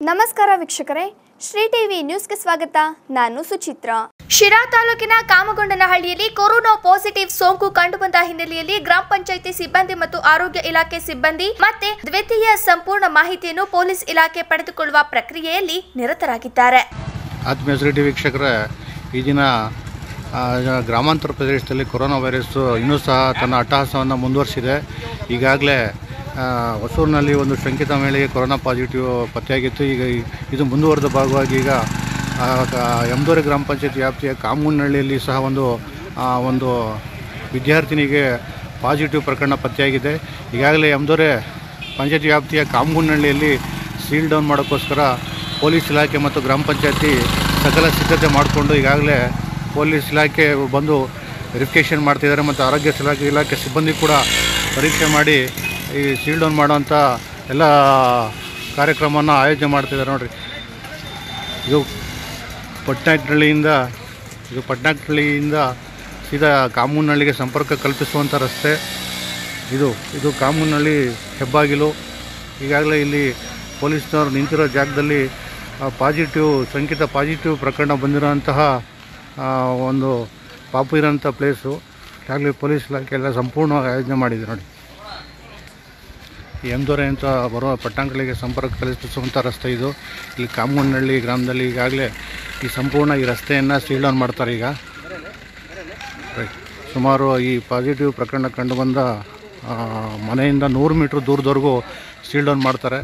ನಮಸ್ಕಾರ ವೀಕ್ಷಕರೇ ಶ್ರೀ ಟಿವಿ ನ್ಯೂಸ್ಗೆ ಸ್ವಾಗತ ನಾನು ಸುಚಿತ್ರ ಶಿರಾ ತಾಲೂಕಿನ ಕಾಮಗೊಂಡನಹಳ್ಳಿಯಲ್ಲಿ ಕೊರೋನಾ ಪಾಸಿಟಿವ್ ಸೋಂಕು ಕಂಡುಬಂದ ಹಿನ್ನೆಲೆಯಲ್ಲಿ ಗ್ರಾಮ ಪಂಚಾಯಿತಿ ಸಿಬ್ಬಂದಿ ಮತ್ತು ಆರೋಗ್ಯ ಇಲಾಖೆ ಸಿಬ್ಬಂದಿ ಮತ್ತೆ ದ್ವಿತೀಯ ಸಂಪೂರ್ಣ ಮಾಹಿತಿಯನ್ನು ಪೊಲೀಸ್ ಇಲಾಖೆ ಪಡೆದುಕೊಳ್ಳುವ ಪ್ರಕ್ರಿಯೆಯಲ್ಲಿ ನಿರತರಾಗಿದ್ದಾರೆ ಆತ್ಮೀಯ ಶ್ರೀ ಟಿ ವೀಕ್ಷಕರೇ ಈ ದಿನ ಆ, ಗ್ರಾಮಾಂತರ ಪ್ರದೇಶದಲ್ಲಿ ಕೊರೋನಾ ವೈರಸ್ಸು ಇನ್ನೂ ಸಹ ತನ್ನ ಅಟ್ಟಹಾಸವನ್ನು ಮುಂದುವರಿಸಿದೆ ಈಗಾಗಲೇ ಹೊಸೂರಿನಲ್ಲಿ ಒಂದು ಶಂಕಿತ ಮಹಿಳೆಗೆ ಕೊರೋನಾ ಪಾಸಿಟಿವ್ ಪತ್ತೆಯಾಗಿತ್ತು ಈಗ ಈ- ಇದು ಮುಂದುವರೆದ ಭಾಗವಾಗಿ ಈಗ ಆ, ಕ- ಯಮದೂರೆ ಗ್ರಾಮ ಪಂಚಾಯತ್ ವ್ಯಾಪ್ತಿಯ ಕಾಮೂನಹಳ್ಳಿಯಲ್ಲಿ ಸಹ ಒಂದು ಆ, ಒಂದು ವಿದ್ಯಾರ್ಥಿನಿಗೆ ಪಾಸಿಟಿವ್ ಪ್ರಕರಣ ಪತ್ತೆಯಾಗಿದೆ ಈಗಾಗಲೇ ಯಮದೂರೆ ಪಂಚಾಯತ್ ವ್ಯಾಪ್ತಿಯ ಕಾಮಗುಂಡಹಳ್ಳಿಯಲ್ಲಿ ಸೀಲ್ ಡೌನ್ ಮಾಡೋಕ್ಕೋಸ್ಕರ ಪೊಲೀಸ್ ಇಲಾಖೆ ಮತ್ತು ಗ್ರಾಮ ಪಂಚಾಯತಿ ಸಕಲ ಸಿದ್ಧತೆ ಮಾಡಿಕೊಂಡು ಈಗಾಗಲೇ ಪೊಲೀಸ್ ಇಲಾಖೆ ಬಂದು ವೆರಿಫಿಕೇಷನ್ ಮಾಡ್ತಿದ್ದಾರೆ ಮತ್ತು ಆರೋಗ್ಯ ಇಲಾಖೆ ಇಲಾಖೆ ಸಿಬ್ಬಂದಿ ಕೂಡ ಪರೀಕ್ಷೆ ಮಾಡಿ ಈ ಸೀಲ್ ಡೌನ್ ಮಾಡೋಂಥ ಎಲ್ಲ ಕಾರ್ಯಕ್ರಮವನ್ನು ಆಯೋಜನೆ ಮಾಡ್ತಿದ್ದಾರೆ ನೋಡಿರಿ ಇದು ಪಟ್ನಾಯಕನಹಳ್ಳಿಯಿಂದ ಇದು ಪಟ್ನಾಯಕನಹಳ್ಳಿಯಿಂದ ಸೀದಾ ಕಾಮೂನಹಳ್ಳಿಗೆ ಸಂಪರ್ಕ ಕಲ್ಪಿಸುವಂಥ ರಸ್ತೆ ಇದು ಇದು ಕಾಮೂನಹಳ್ಳಿ ಹೆಬ್ಬಾಗಿಲು ಈಗಾಗಲೇ ಇಲ್ಲಿ ಪೊಲೀಸ್ನವರು ನಿಂತಿರೋ ಜಾಗದಲ್ಲಿ ಪಾಸಿಟಿವ್ ಶಂಕಿತ ಪಾಸಿಟಿವ್ ಪ್ರಕರಣ ಬಂದಿರೋಂತಹ ಆ, ಒಂದು ಪಾಪು ಇರೋಂಥ ಪ್ಲೇಸು ಈಗಾಗಲೇ ಪೊಲೀಸ್ ಇಲಾಖೆ ಎಲ್ಲ ಸಂಪೂರ್ಣ ಆಯೋಜನೆ ಮಾಡಿದೆ ನೋಡಿ ಎಮ್ದೊರೆ ಅಂತ ಬರುವ ಪಟ್ಟಣಗಳಿಗೆ ಸಂಪರ್ಕ ಕಲ್ಪಿಸುವಂಥ ರಸ್ತೆ ಇದು ಇಲ್ಲಿ ಕಾಮಣ್ಣಹಳ್ಳಿ ಗ್ರಾಮದಲ್ಲಿ ಈಗಾಗಲೇ ಈ ಸಂಪೂರ್ಣ ಈ ರಸ್ತೆಯನ್ನು ಸೀಲ್ ಡೌನ್ ಮಾಡ್ತಾರೆ ಈಗ ರೈಟ್. ಸುಮಾರು ಈ ಪಾಸಿಟಿವ್ ಪ್ರಕರಣ ಕಂಡುಬಂದ ಆ, ಮನೆಯಿಂದ ನೂರು ಮೀಟ್ರ್ ದೂರದವರೆಗೂ ಸೀಲ್ ಡೌನ್ ಮಾಡ್ತಾರೆ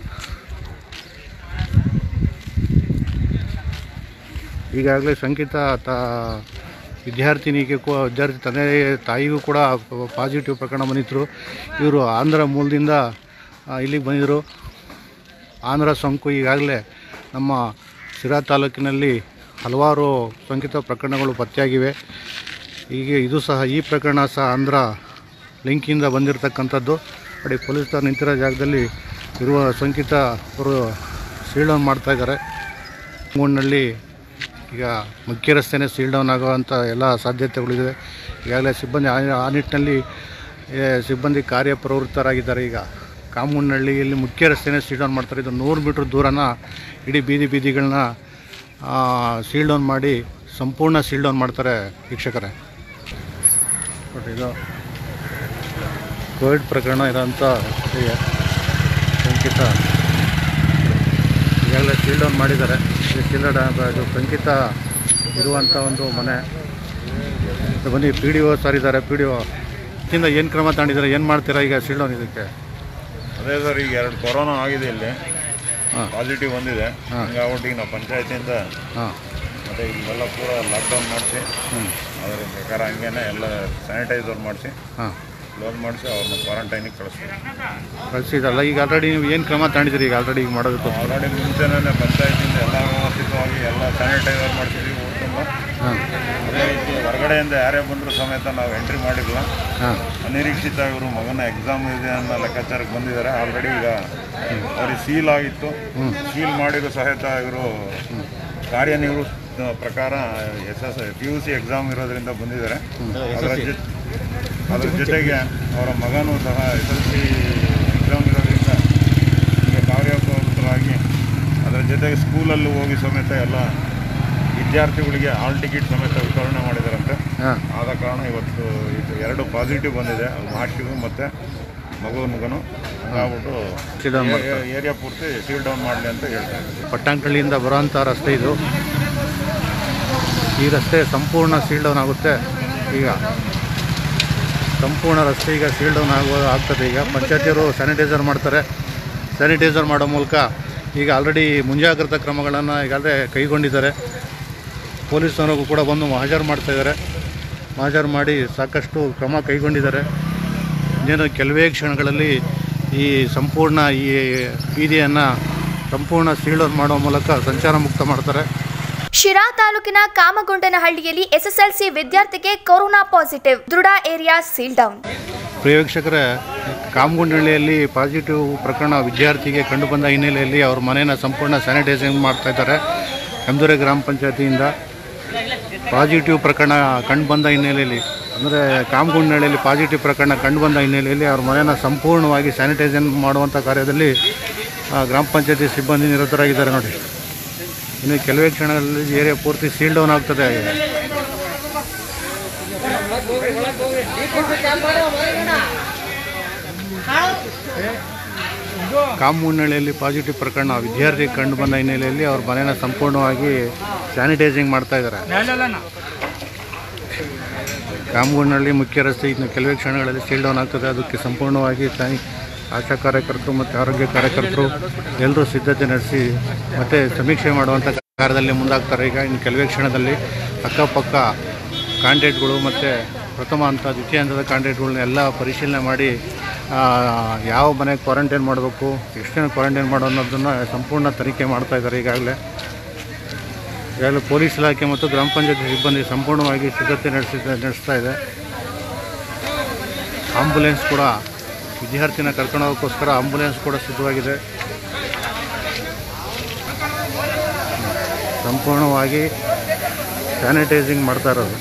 ಈಗಾಗಲೇ ಶಂಕಿತ ತ ವಿದ್ಯಾರ್ಥಿನಿಗೆ ಕೂ ವಿದ್ಯಾರ್ಥಿ ತಂದೆ ತಾಯಿಗೂ ಕೂಡ ಪಾಸಿಟಿವ್ ಪ್ರಕರಣ ಬಂದಿದ್ರು ಇವರು ಆಂಧ್ರ ಮೂಲದಿಂದ ಆ, ಇಲ್ಲಿಗೆ ಬಂದಿದ್ದರು ಆಂಧ್ರ ಸೋಂಕು ಈಗಾಗಲೇ ನಮ್ಮ ಸಿರಾ ತಾಲೂಕಿನಲ್ಲಿ ಹಲವಾರು ಸೋಂಕಿತ ಪ್ರಕರಣಗಳು ಪತ್ತೆಯಾಗಿವೆ ಹೀಗೆ ಇದು ಸಹ ಈ ಪ್ರಕರಣ ಸಹ ಆಂಧ್ರ ಲಿಂಕಿಂದ ಬಂದಿರತಕ್ಕಂಥದ್ದು ನೋಡಿ ಪೊಲೀಸರು ನಿಂತಿರೋ ಜಾಗದಲ್ಲಿ ಇರುವ ಸೋಂಕಿತ ಅವರು ಸೀಲ್ ಡೌನ್ ಮಾಡ್ತಾ ಇದ್ದಾರೆ ಮೂಡಿನಲ್ಲಿ ಈಗ ಮುಖ್ಯ ರಸ್ತೆನೇ ಸೀಲ್ ಡೌನ್ ಆಗುವಂಥ ಎಲ್ಲ ಸಾಧ್ಯತೆಗಳಿದೆ ಈಗಾಗಲೇ ಸಿಬ್ಬಂದಿ ಆ- ಆ ನಿಟ್ಟಿನಲ್ಲಿ ಏ, ಸಿಬ್ಬಂದಿ ಕಾರ್ಯಪ್ರವೃತ್ತರಾಗಿದ್ದಾರೆ ಈಗ ಕಾಮೂನಹಳ್ಳಿಯಲ್ಲಿ ಮುಖ್ಯ ರಸ್ತೆನೇ ಸೀಲ್ ಡೌನ್ ಮಾಡ್ತಾರೆ ಇದು ನೂರು ಮೀಟ್ರ್ ದೂರನ ಇಡೀ ಬೀದಿ ಬೀದಿಗಳನ್ನ ಸೀಲ್ ಡೌನ್ ಮಾಡಿ ಸಂಪೂರ್ಣ ಸೀಲ್ ಡೌನ್ ಮಾಡ್ತಾರೆ ವೀಕ್ಷಕರೇ ನೋಡ್ರಿ ಇದು ಕೋವಿಡ್ ಪ್ರಕರಣ ಇರೋಂಥ ಇದೆ ಶಂಕಿತ ಈಗಾಗಲೇ ಸೀಲ್ ಡೌನ್ ಮಾಡಿದ್ದಾರೆ ಇದು ಸೀಲ್ ಡೌನ್ ಇದು ಶಂಕಿತ ಇರುವಂಥ ಒಂದು ಮನೆ ಇದು ಬನ್ನಿ ಪಿ ಡಿ ಒ ಸರ್ ಇದ್ದಾರೆ ಪಿ ಡಿ ಒ ಇಂದ ಏನು ಕ್ರಮ ತಗೊಂಡಿದ್ದಾರೆ ಏನು ಮಾಡ್ತೀರಾ ಈಗ ಸೀಲ್ ಡೌನ್ ಇದಕ್ಕೆ ಅದೇ ಸರ್ ಈಗ ಎರಡು ಕೊರೋನಾ ಆಗಿದೆ ಇಲ್ಲಿ ಹಾಂ ಪಾಸಿಟಿವ್ ಬಂದಿದೆ ಹಾಂ. ಹಂಗಾಗ್ಬಿಟ್ಟು ಈಗ ನಾವು ಪಂಚಾಯತಿಯಿಂದ ಹಾಂ ಮತ್ತು ಇಲ್ಲೆಲ್ಲ ಪೂರ ಲಾಕ್ಡೌನ್ ಮಾಡಿಸಿ ಹ್ಞೂ ಅದರ ಪ್ರಕಾರ ಹಂಗೇನೆ ಎಲ್ಲ ಸ್ಯಾನಿಟೈಸರ್ ಮಾಡಿಸಿ ಹಾಂ ಕ್ಲೋಸ್ ಮಾಡಿಸಿ ಅವ್ರನ್ನ ಕ್ವಾರಂಟೈನಿಗೆ ಕಳಿಸ್ತೀವಿ ಕಳಿಸಿದಲ್ಲ ಈಗ ಆಲ್ರೆಡಿ ನೀವು ಏನು ಕ್ರಮ ತಗೊಂಡಿದ್ದೀರಿ ಈಗ ಆಲ್ರೆಡಿ ಈಗ ಮಾಡೋದಕ್ಕೆ ಆಲ್ರೆಡಿ ಮುಂಚೆನೇ ಪಂಚಾಯತಿಯಿಂದ ಎಲ್ಲ ವ್ಯವಸ್ಥಿತವಾಗಿ ಎಲ್ಲ ಸ್ಯಾನಿಟೈಸರ್ ಮಾಡ್ತೀವಿ ಊರು ತುಂಬ ಹಾಂ ಅದೇ ರೀತಿ ಹೊರಗಡೆಯಿಂದ ಯಾರೇ ಬಂದರೂ ಸಮೇತ ನಾವು ಎಂಟ್ರಿ ಮಾಡಿಲ್ಲ ಹಾಂ ಅನಿರೀಕ್ಷಿತ ಇವರು ಮಗನ ಎಕ್ಸಾಮ್ ಇದೆ ಅನ್ನೋ ಲೆಕ್ಕಾಚಾರಕ್ಕೆ ಬಂದಿದ್ದಾರೆ ಆಲ್ರೆಡಿ ಈಗ ಅವ್ರಿಗೆ ಸೀಲ್ ಆಗಿತ್ತು ಸೀಲ್ ಮಾಡಿರೋ ಸಹಿತ ಇವರು ಕಾರ್ಯನಿವೃತ್ತ ಪ್ರಕಾರ S S P U C exam ಇರೋದ್ರಿಂದ ಬಂದಿದ್ದಾರೆ ಅದರ ಜೊತೆ ಅದರ ಜೊತೆಗೆ ಅವರ ಮಗನೂ ಸಹ ಎಸ್ ಎಲ್ ಸಿ ಎಕ್ಸಾಮ್ ಇರೋದ್ರಿಂದ ಈಗ ಕಾರ್ಯಪ್ರವೃತ್ತರಾಗಿ ಅದರ ಜೊತೆಗೆ ಸ್ಕೂಲಲ್ಲೂ ಹೋಗಿ ಸಮೇತ ಎಲ್ಲ ವಿದ್ಯಾರ್ಥಿಗಳಿಗೆ ಹಾಲ್ ಟಿಕೆಟ್ ಸಮೇತ ವಿತರಣೆ ಮಾಡಿದಾರಂತೆ ಹಾಂ ಆದ ಕಾರಣ ಇವತ್ತು ಇದು ಎರಡು ಪಾಸಿಟಿವ್ ಬಂದಿದೆ ಮಾರ್ಕ್ಸಿಗೂ ಮತ್ತು ಮಗು ಮಗನು ಹಂಗಾಗ್ಬಿಟ್ಟು Seal down ಮಾಡ್ತಾರೆ. ಏರಿಯಾ ಪೂರ್ತಿ ಸೀಲ್ ಡೌನ್ ಮಾಡಲಿ ಅಂತ ಹೇಳ್ತಾ ಇದ್ದೀವಿ ಪಟ್ಟಂಕಳ್ಳಿಯಿಂದ ಬರೋಂಥ ರಸ್ತೆ ಇದು ಈ ರಸ್ತೆ ಸಂಪೂರ್ಣ ಸೀಲ್ ಡೌನ್ ಆಗುತ್ತೆ ಈಗ ಸಂಪೂರ್ಣ ರಸ್ತೆ ಈಗ ಸೀಲ್ ಡೌನ್ ಆಗುವ ಆಗ್ತದೆ ಈಗ ಪಂಚಾಯತಿಯವರು ಸ್ಯಾನಿಟೈಸರ್ ಮಾಡ್ತಾರೆ ಸ್ಯಾನಿಟೈಸರ್ ಮಾಡೋ ಮೂಲಕ ಈಗ ಆಲ್ರೆಡಿ ಮುಂಜಾಗ್ರತಾ ಕ್ರಮಗಳನ್ನು ಈಗಾಗಲೇ ಕೈಗೊಂಡಿದ್ದಾರೆ ಪೊಲೀಸರು ಕೂಡ ಬಂದು ಮಹಾಜರು ಮಾಡ್ತಾ ಇದ್ದಾರೆ ಮಹಾಜರು ಮಾಡಿ ಸಾಕಷ್ಟು ಕ್ರಮ ಕೈಗೊಂಡಿದ್ದಾರೆ ಇನ್ನೇನು ಕೆಲವೇ ಕ್ಷಣಗಳಲ್ಲಿ ಈ ಸಂಪೂರ್ಣ ಈ ಬೀದಿಯನ್ನು ಸಂಪೂರ್ಣ ಸೀಲ್ ಡೌನ್ ಮಾಡುವ ಮೂಲಕ ಸಂಚಾರ ಮುಕ್ತ ಮಾಡ್ತಾರೆ ಶಿರಾ ತಾಲೂಕಿನ ಕಾಮಗೊಂಡನಹಳ್ಳಿಯಲ್ಲಿ ಎಸ್ಎಸ್ಎಲ್ಸಿ ವಿದ್ಯಾರ್ಥಿಗೆ ಕೊರೋನಾ ಪಾಸಿಟಿವ್ ದೃಢ ಏರಿಯಾ ಸೀಲ್ ಡೌನ್ ಪ್ರಿಯ ವೀಕ್ಷಕರೇ ಕಾಮಗುಂಡಹಳ್ಳಿಯಲ್ಲಿ ಪಾಸಿಟಿವ್ ಪ್ರಕರಣ ವಿದ್ಯಾರ್ಥಿಗೆ ಕಂಡುಬಂದ ಹಿನ್ನೆಲೆಯಲ್ಲಿ ಅವ್ರ ಮನೆಯನ್ನು ಸಂಪೂರ್ಣ ಸ್ಯಾನಿಟೈಸಿಂಗ್ ಮಾಡ್ತಾ ಇದ್ದಾರೆ ಎಮ್ದೂರೆ ಗ್ರಾಮ ಪಂಚಾಯತಿಯಿಂದ ಪಾಸಿಟಿವ್ ಪ್ರಕರಣ ಕಂಡುಬಂದ ಹಿನ್ನೆಲೆಯಲ್ಲಿ ಅಂದರೆ ಕಾಮಗುಂಡಹಳ್ಳಿಯಲ್ಲಿ ಪಾಸಿಟಿವ್ ಪ್ರಕರಣ ಕಂಡುಬಂದ ಹಿನ್ನೆಲೆಯಲ್ಲಿ ಅವ್ರ ಮನೆಯನ್ನು ಸಂಪೂರ್ಣವಾಗಿ ಸ್ಯಾನಿಟೈಸೇಷನ್ ಮಾಡುವಂಥ ಕಾರ್ಯದಲ್ಲಿ ಆ, ಗ್ರಾಮ ಪಂಚಾಯತಿ ಸಿಬ್ಬಂದಿ ನಿರತರಾಗಿದ್ದಾರೆ ನೋಡಿ ಇನ್ನು ಕೆಲವೇ ಕ್ಷಣಗಳಲ್ಲಿ ಏರಿಯಾ ಪೂರ್ತಿ ಸೀಲ್ ಡೌನ್ ಆಗ್ತದೆ ಕಾಮುನ್ನಳ್ಳಿಯಲ್ಲಿ ಪಾಸಿಟಿವ್ ಪ್ರಕರಣ ವಿದ್ಯಾರ್ಥಿ ಕಂಡು ಬಂದ ಹಿನ್ನೆಲೆಯಲ್ಲಿ ಅವ್ರ ಮನೆನ ಸಂಪೂರ್ಣವಾಗಿ ಸ್ಯಾನಿಟೈಸಿಂಗ್ ಮಾಡ್ತಾ ಇದ್ದಾರೆ ಕಾಮಗುಂಡಳ್ಳಿ ಮುಖ್ಯ ರಸ್ತೆ ಇನ್ನು ಕೆಲವೇ ಕ್ಷಣಗಳಲ್ಲಿ ಸೀಲ್ ಡೌನ್ ಆಗ್ತದೆ ಅದಕ್ಕೆ ಸಂಪೂರ್ಣವಾಗಿ ಸ್ಯಾನಿ ಆಶಾ ಕಾರ್ಯಕರ್ತರು ಮತ್ತು ಆರೋಗ್ಯ ಕಾರ್ಯಕರ್ತರು ಎಲ್ಲರೂ ಸಿದ್ಧತೆ ನಡೆಸಿ ಮತ್ತು ಸಮೀಕ್ಷೆ ಮಾಡುವಂಥ ಕಾರ್ಯದಲ್ಲಿ ಮುಂದಾಗ್ತಾರೆ ಈಗ ಇನ್ನು ಕೆಲವೇ ಕ್ಷಣದಲ್ಲಿ ಅಕ್ಕಪಕ್ಕ ಕಾಂಟ್ಯಾಕ್ಟ್ಗಳು ಮತ್ತು ಪ್ರಥಮ ಹಂತ ದ್ವಿತೀಯ ಹಂತದ ಕಾಂಟ್ಯಾಕ್ಟ್ಗಳನ್ನ ಎಲ್ಲ ಪರಿಶೀಲನೆ ಮಾಡಿ ಆ, ಯಾವ ಮನೆ ಕ್ವಾರಂಟೈನ್ ಮಾಡಬೇಕು ಎಷ್ಟು ಜನ ಕ್ವಾರಂಟೈನ್ ಮಾಡೋ ಅನ್ನೋದನ್ನು ಸಂಪೂರ್ಣ ತನಿಖೆ ಮಾಡ್ತಾ ಇದ್ದಾರೆ ಈಗಾಗಲೇ ಈಗಾಗಲೇ ಪೊಲೀಸ್ ಇಲಾಖೆ ಮತ್ತು ಗ್ರಾಮ ಪಂಚಾಯತ್ ಸಿಬ್ಬಂದಿ ಸಂಪೂರ್ಣವಾಗಿ ಸಿದ್ಧತೆ ನಡೆಸಿ ನಡೆಸ್ತಾ ಇದೆ ಆಂಬುಲೆನ್ಸ್ ಕೂಡ ವಿದ್ಯಾರ್ಥಿನ ಕರ್ಕೊಂಡು ಹೋಗೋಕ್ಕೋಸ್ಕರ ಆಂಬುಲೆನ್ಸ್ ಕೂಡ ಸಿದ್ಧವಾಗಿದೆ ಸಂಪೂರ್ಣವಾಗಿ ಸ್ಯಾನಿಟೈಸಿಂಗ್ ಮಾಡ್ತಾ ಇರೋದು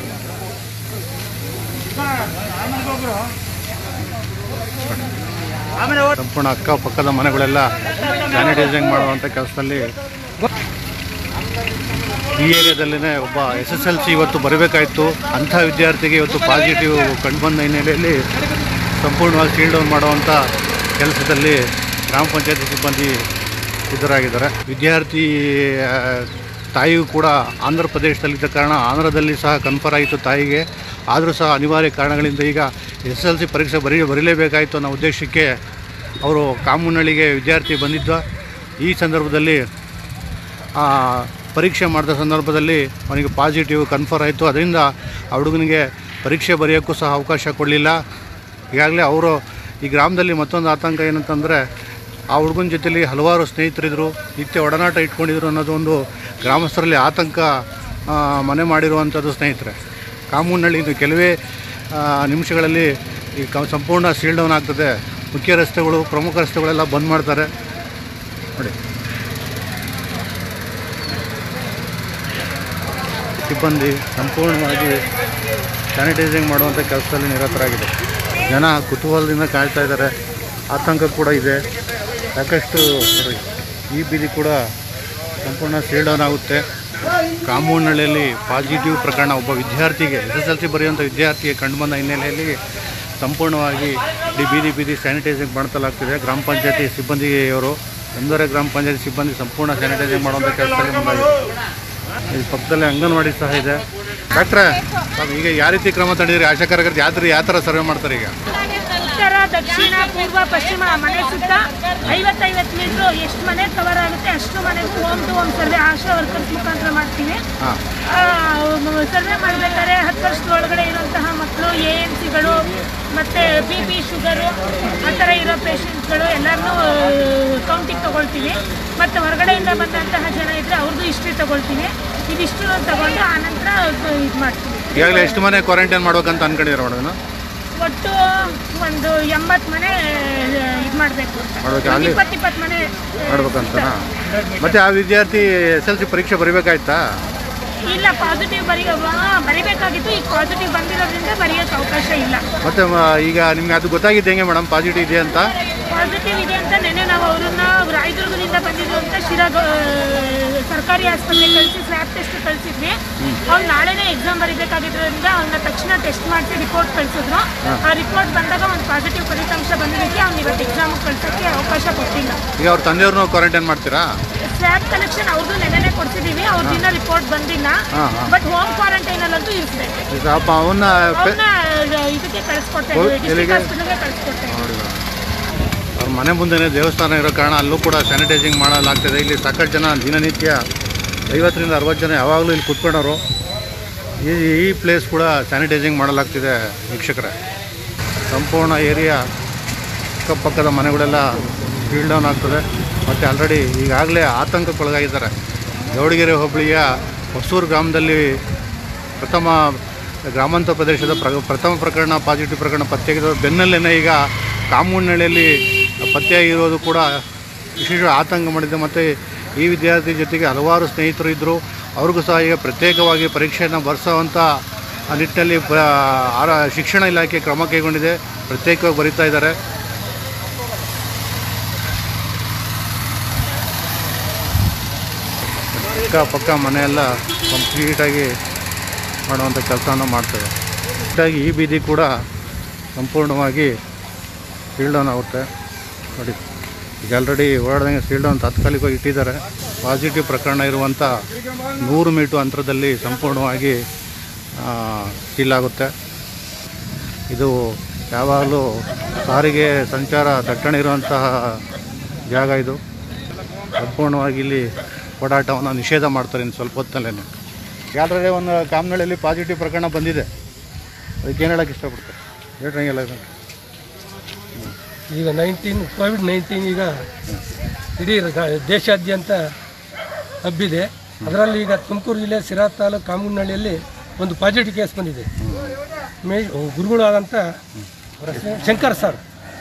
ಸಂಪೂರ್ಣ ಅಕ್ಕಪಕ್ಕದ ಮನೆಗಳೆಲ್ಲ ಸ್ಯಾನಿಟೈಸಿಂಗ್ ಮಾಡುವಂಥ ಕೆಲಸದಲ್ಲಿ ಈ ಏರಿಯಾದಲ್ಲೇ ಒಬ್ಬ ಎಸ್ ಎಸ್ ಎಲ್ ಸಿ ಇವತ್ತು ಬರಬೇಕಾಯಿತು ಅಂಥ ವಿದ್ಯಾರ್ಥಿಗೆ ಇವತ್ತು ಪಾಸಿಟಿವ್ ಕಂಡುಬಂದ ಹಿನ್ನೆಲೆಯಲ್ಲಿ ಸಂಪೂರ್ಣವಾಗಿ ಸೀಲ್ ಡೌನ್ ಮಾಡುವಂಥ ಕೆಲಸದಲ್ಲಿ ಗ್ರಾಮ ಪಂಚಾಯತಿ ಸಿಬ್ಬಂದಿ ಸಿದ್ಧರಾಗಿದ್ದಾರೆ ವಿದ್ಯಾರ್ಥಿ ಆ, ತಾಯಿಯೂ ಕೂಡ ಆಂಧ್ರ ಪ್ರದೇಶದಲ್ಲಿದ್ದ ಕಾರಣ ಆಂಧ್ರದಲ್ಲಿ ಸಹ ಕನ್ಫರ್ ಆಯಿತು ತಾಯಿಗೆ ಆದರೂ ಸಹ ಅನಿವಾರ್ಯ ಕಾರಣಗಳಿಂದ ಈಗ ಎಸ್ ಎಲ್ ಸಿ ಪರೀಕ್ಷೆ ಬರೀ ಬರೀಲೇಬೇಕಾಯಿತು ಅನ್ನೋ ಉದ್ದೇಶಕ್ಕೆ ಅವರು ಕಾಮುನಳ್ಳಿಗೆ ವಿದ್ಯಾರ್ಥಿ ಬಂದಿದ್ದ ಈ ಸಂದರ್ಭದಲ್ಲಿ ಆ, ಪರೀಕ್ಷೆ ಮಾಡಿದ ಸಂದರ್ಭದಲ್ಲಿ ಅವನಿಗೆ ಪಾಸಿಟಿವ್ ಕನ್ಫರ್ ಆಯಿತು ಅದರಿಂದ ಆ ಹುಡುಗನಿಗೆ ಪರೀಕ್ಷೆ ಬರೆಯೋಕ್ಕೂ ಸಹ ಅವಕಾಶ ಕೊಡಲಿಲ್ಲ ಈಗಾಗಲೇ ಅವರು ಈ ಗ್ರಾಮದಲ್ಲಿ ಮತ್ತೊಂದು ಆತಂಕ ಏನಂತಂದರೆ ಆ ಹುಡುಗನ ಜೊತೆಲಿ ಹಲವಾರು ಸ್ನೇಹಿತರಿದ್ದರು ನಿತ್ಯ ಒಡನಾಟ ಇಟ್ಕೊಂಡಿದ್ರು ಅನ್ನೋದು ಒಂದು ಗ್ರಾಮಸ್ಥರಲ್ಲಿ ಆತಂಕ ಆ, ಮನೆ ಮಾಡಿರುವಂಥದ್ದು ಸ್ನೇಹಿತರೆ ಕಾಮೂನಹಳ್ಳಿ ಇದು ಕೆಲವೇ ಆ, ನಿಮಿಷಗಳಲ್ಲಿ ಈ ಕ ಸಂಪೂರ್ಣ ಸೀಲ್ ಡೌನ್ ಆಗ್ತದೆ ಮುಖ್ಯ ರಸ್ತೆಗಳು ಪ್ರಮುಖ ರಸ್ತೆಗಳೆಲ್ಲ ಬಂದ್ ಮಾಡ್ತಾರೆ ನೋಡಿ ಸಿಬ್ಬಂದಿ ಸಂಪೂರ್ಣವಾಗಿ ಸ್ಯಾನಿಟೈಸಿಂಗ್ ಮಾಡುವಂಥ ಕೆಲಸದಲ್ಲಿ ನಿರತರಾಗಿದೆ ಜನ ಕುತೂಹಲದಿಂದ ಕಾಯ್ತಾ ಇದ್ದಾರೆ ಆತಂಕ ಕೂಡ ಇದೆ ಸಾಕಷ್ಟು ನೋಡಿ, ಈ ಬೀದಿ ಕೂಡ ಸಂಪೂರ್ಣ ಸೀಲ್ ಡೌನ್ ಆಗುತ್ತೆ ಕಾಮೂನಹಳ್ಳಿಯಲ್ಲಿ ಪಾಸಿಟಿವ್ ಪ್ರಕರಣ ಒಬ್ಬ ವಿದ್ಯಾರ್ಥಿಗೆ ಎಸ್ ಎಸ್ ಎಲ್ ಸಿ ಬರೆಯುವಂಥ ವಿದ್ಯಾರ್ಥಿಗೆ ಕಂಡುಬಂದ ಹಿನ್ನೆಲೆಯಲ್ಲಿ ಸಂಪೂರ್ಣವಾಗಿ ಇಡೀ ಬೀದಿ ಬೀದಿ ಸ್ಯಾನಿಟೈಸಿಂಗ್ ಮಾಡ್ತಲಾಗ್ತಿದೆ ಗ್ರಾಮ ಪಂಚಾಯತಿ ಸಿಬ್ಬಂದಿಯವರು ಒಂದೂವರೆ ಗ್ರಾಮ ಪಂಚಾಯತಿ ಸಿಬ್ಬಂದಿ ಸಂಪೂರ್ಣ ಸ್ಯಾನಿಟೈಸಿಂಗ್ ಮಾಡುವಂಥ ಕೆಲಸದಲ್ಲಿ ಮುಂದಾಗಿದೆ ಈ ಪಕ್ಕದಲ್ಲೇ ಅಂಗನವಾಡಿ ಸಹ ಇದೆ ಡಾಕ್ಟ್ರೆ ತಾವು ಈಗ ಯಾವ ರೀತಿ ಕ್ರಮ ತಗೊಂಡಿದ್ರಿ ಆಶಾ ಕಾರ್ಯಕರ್ತರು ಯಾವ ಥರ ಯಾವ ಥರ ಸರ್ವೆ ಮಾಡ್ತಾರೆ ಈಗ ಉತ್ತರ ದಕ್ಷಿಣ ಪೂರ್ವ ಪಶ್ಚಿಮ ಮನೆ ಸುತ್ತ ಐವತ್ತೈವತ್ತು ಮೀಟ್ರು ಎಷ್ಟು ಮನೆ ಕವರ್ ಆಗುತ್ತೆ ಅಷ್ಟು ಮನೆಗೂ home to home survey ASHA workers ಮುಖಾಂತರ ಮಾಡ್ತೀವಿ ಹಾಂ ಸರ್ವೆ ಮಾಡಬೇಕಾದ್ರೆ ಹತ್ತು ವರ್ಷದ ಒಳಗಡೆ ಇರುವಂತಹ ಮಕ್ಕಳು ಎ ಎನ್ ಸಿಗಳು ಮತ್ತು ಬಿ ಪಿ ಶುಗರು ಆ ಥರ ಇರೋ ಪೇಷಂಟ್ಗಳು ಎಲ್ಲರನ್ನೂ ಕೌಂಟಿಗೆ ತಗೊಳ್ತೀವಿ ಮತ್ತು ಹೊರಗಡೆಯಿಂದ ಬಂದಂತಹ ಜನ ಇದ್ದರೆ ಅವ್ರದ್ದು ಹಿಸ್ಟ್ರಿ ತಗೊಳ್ತೀವಿ ಇದಿಷ್ಟು ತಗೊಂಡು ಆನಂತರ ಇದು ಮಾಡ್ತೀವಿ ಈಗಾಗಲೇ ಎಷ್ಟು ಮನೆ ಕ್ವಾರಂಟೈನ್ ಮಾಡ್ಬೇಕಂತ ಅನ್ಕೊಂಡಿದ್ದಾರೆ ಮೇಡಮ್ ಒಟ್ಟು ಒಂದು ಎಂಬತ್ತು ಮನೆ ಇದು ಮಾಡಬೇಕು ಮಾಡ್ಬೇಕಾ? ಅಲ್ಲಿ- ಇಪ್ಪತ್ತು ಇಪ್ಪತ್ತು ಮನೆ ಮಾಡ್ಬೇಕಂತನಾ ಮತ್ತೆ ಆ ವಿದ್ಯಾರ್ಥಿ ಎಸ್ ಎಲ್ ಸಿ ಪರೀಕ್ಷೆ ಬರೀಬೇಕಾಯ್ತಾ ಇಲ್ಲ ಪಾಸಿಟಿವ್ ಬರೀ ಬರಿಬೇಕಾಗಿತ್ತು ಈಗ ಪಾಸಿಟಿವ್ ಬಂದಿರೋದ್ರಿಂದ ಬರೆಯೋಕ್ಕೆ ಅವಕಾಶ ಇಲ್ಲ ಮತ್ತೆ ಮ- ಈಗ ನಿಮ್ಗೆ ಅದು ಗೊತ್ತಾಗಿದ್ದು ಹೆಂಗೆ ಮೇಡಮ್ ಪಾಸಿಟಿವ್ ಇದೆ ಅಂತ ಪಾಸಿಟಿವ್ ಇದೆ ಅಂತ ನೆನ್ನೆ ನಾವು ಅವ್ರನ್ನ ರಾಯದುರ್ಗದಿಂದ ಬಂದಿದ್ದು ಅಂತ ಶಿರಾ ಗ- ಸರ್ಕಾರಿ ಆಸ್ಪತ್ರೆಗೆ ಕಳಿಸಿ ಸ್ಲ್ಯಾಬ್ ಟೆಸ್ಟ್ ಕಳಿಸಿದ್ವಿ ಅವ್ರು ನಾಳೆನೇ ಎಕ್ಸಾಮ್ ಬರೀಬೇಕಾಗಿದ್ದರಿಂದ ಅವ್ನ ತಕ್ಷಣ ಟೆಸ್ಟ್ ಮಾಡಿಸಿ ರಿಪೋರ್ಟ್ ಕಳಿಸಿದ್ರು ಆ ರಿಪೋರ್ಟ್ ಬಂದಾಗ ಒಂದು ಪಾಸಿಟಿವ್ ಫಲಿತಾಂಶ ಬಂದಿದ್ದಕ್ಕೆ ಅವ್ನು ಇವತ್ತು ಎಕ್ಸಾಮ್ ಕಳ್ಸೋಕ್ಕೆ ಅವಕಾಶ ಕೊಟ್ಟಿಲ್ಲ ಈಗ ಅವ್ರ ತಂದೆಯವ್ರನ್ನೂ ಕ್ವಾರಂಟೈನ್ ಮಾಡ್ತೀರಾ ಸ್ಲ್ಯಾಬ್ ಕಲೆಕ್ಷನ್ ಅವ್ರದ್ದು ನೆನ್ನೆನೆ ಕೊಡ್ಸಿದೀವಿ ಅವ್ರದಿನ್ನ ರಿಪೋರ್ಟ್ ಬಂದಿಲ್ಲ ಹಾ, ಹಾ. ಬಟ್ ಹೋಮ್ ಕ್ವಾರಂಟೈನ್ ಅಲ್ಲಂತೂ ಇರಿಸ್ಬೇಕು ಈಗ ಅಪ್ಪ ಅವನ್ನ ಪೆ- ಅವ್ರನ್ನ ಇದಕ್ಕೆ ಕಳಿಸ್ಕೊಡ್ತಾ ಹೋ- ಇದ್ದೀವಿ ಡಿಸ್ಟ್ರಿಕ್ಟ್ ಎಲ್ಲಿಗೆ? ಹಾಸ್ಪಿಟಲ್ಗೆ ಕಳಿಸ್ಕೊಡ್ತಾ ಇದ್ದೀವಿ ನೋಡಿ ಮೇಡಮ್. ಅವ್ರ ಮನೆ ಮುಂದೆನೇ ದೇವಸ್ಥಾನ ಇರೋ ಕಾರಣ ಅಲ್ಲೂ ಕೂಡ ಸ್ಯಾನಿಟೈಸಿಂಗ್ ಮಾಡಲಾಗ್ತದೆ ಇಲ್ಲಿ ಸಾಕಷ್ಟು ಜನ ದಿನನಿತ್ಯ ಐವತ್ತರಿಂದ ಅರವತ್ತು ಜನ ಯಾವಾಗಲೂ ಇಲ್ಲಿ ಕುತ್ಕೊಂಡವರು ಈ ಈ ಪ್ಲೇಸ್ ಕೂಡ ಸ್ಯಾನಿಟೈಸಿಂಗ್ ಮಾಡಲಾಗ್ತಿದೆ ವೀಕ್ಷಕರೇ ಸಂಪೂರ್ಣ ಏರಿಯಾ ಅಕ್ಕಪಕ್ಕದ ಮನೆಗಳೆಲ್ಲ ಸೀಲ್ ಡೌನ್ ಆಗ್ತದೆ ಮತ್ತು ಆಲ್ರೆಡಿ ಈಗಾಗಲೇ ಆತಂಕಕ್ಕೊಳಗಾಗಿದ್ದಾರೆ ಗೌಡಗೆರೆ ಹೋಬಳಿಯ ಹೊಸೂರು ಗ್ರಾಮದಲ್ಲಿ ಪ್ರಥಮ ಗ್ರಾಮಾಂತರ ಪ್ರದೇಶದ ಪ್ರ ಪ್ರಥಮ ಪ್ರಕರಣ ಪಾಸಿಟಿವ್ ಪ್ರಕರಣ ಪತ್ತೆಯಾಗಿರೋ ಬೆನ್ನಲ್ಲೇ ಈಗ ಕಾಮೂನಹಳ್ಳಿಯಲ್ಲಿ ಪತ್ತೆಯಾಗಿರೋದು ಕೂಡ ವಿಶೇಷ ಆತಂಕ ಮಾಡಿದೆ ಮತ್ತು ಈ ವಿದ್ಯಾರ್ಥಿ ಜೊತೆಗೆ ಹಲವಾರು ಸ್ನೇಹಿತರು ಇದ್ದರು ಅವ್ರಿಗೂ ಸಹ ಈಗ ಪ್ರತ್ಯೇಕವಾಗಿ ಪರೀಕ್ಷೆಯನ್ನು ಬರೆಸೋವಂಥ ನಿಟ್ಟಿನಲ್ಲಿ ಪ್ರ ಆರ ಶಿಕ್ಷಣ ಇಲಾಖೆ ಕ್ರಮ ಕೈಗೊಂಡಿದೆ ಪ್ರತ್ಯೇಕವಾಗಿ ಬರೀತಾ ಇದ್ದಾರೆ ಅಕ್ಕಪಕ್ಕ ಮನೆಯೆಲ್ಲ ಕಂಪ್ಲೀಟಾಗಿ ಮಾಡುವಂಥ ಕೆಲಸವನ್ನು ಮಾಡ್ತೇವೆ ಒಟ್ಟಾಗಿ ಈ ಬೀದಿ ಕೂಡ ಸಂಪೂರ್ಣವಾಗಿ ಸೀಲ್ ಡೌನ್ ಆಗುತ್ತೆ ನೋಡಿ ಈಗ ಆಲ್ರೆಡಿ ಓಡಾಡ್ದಂಗೆ ಸೀಲ್ ಡೌನ್ ತಾತ್ಕಾಲಿಕವಾಗಿ ಇಟ್ಟಿದ್ದಾರೆ ಪಾಸಿಟಿವ್ ಪ್ರಕರಣ ಇರುವಂಥ ನೂರು ಮೀಟರ್ ಅಂತರದಲ್ಲಿ ಸಂಪೂರ್ಣವಾಗಿ ಸೀಲ್ ಆಗುತ್ತೆ ಇದು ಯಾವಾಗಲೂ ಸಾರಿಗೆ ಸಂಚಾರ ದಟ್ಟಣೆ ಇರುವಂತಹ ಜಾಗ ಇದು ಸಂಪೂರ್ಣವಾಗಿ ಇಲ್ಲಿ ಓಡಾಟವನ್ನು ನಿಷೇಧ ಮಾಡ್ತಾರೆ ಇನ್ನು ಸ್ವಲ್ಪ ಹೊತ್ತಲ್ಲೇ ಆಲ್ರೆಡಿ ಒಂದು ಕಾಮನಹಳ್ಳಿಯಲ್ಲಿ ಪಾಸಿಟಿವ್ ಪ್ರಕರಣ ಬಂದಿದೆ ಅದಕ್ಕೆ ಏನು ಹೇಳೋಕ್ಕೆ ಇಷ್ಟಪಡ್ತಾರೆ ಹೇಳ್ರಂಗಿಲ್ಲ ಇದು ಈಗ ನೈನ್ಟೀನ್ ಕೋವಿಡ್ ನೈನ್ಟೀನ್ ಈಗ ಇಡೀ ರ- ದೇಶಾದ್ಯಂತ ಹಬ್ಬಿದೆ ಅದರಲ್ಲಿ ಈಗ ತುಮಕೂರು ಜಿಲ್ಲೆ ಸಿರಾ ತಾಲೂಕು ಕಾಮನಹಳ್ಳಿಯಲ್ಲಿ ಒಂದು ಪಾಸಿಟಿವ್ ಕೇಸ್ ಬಂದಿದೆ ಮೇ ಗುರುಗಳಾದಂಥ ಅವರ ಹೆಸರು ಶಂಕರ್ ಸರ್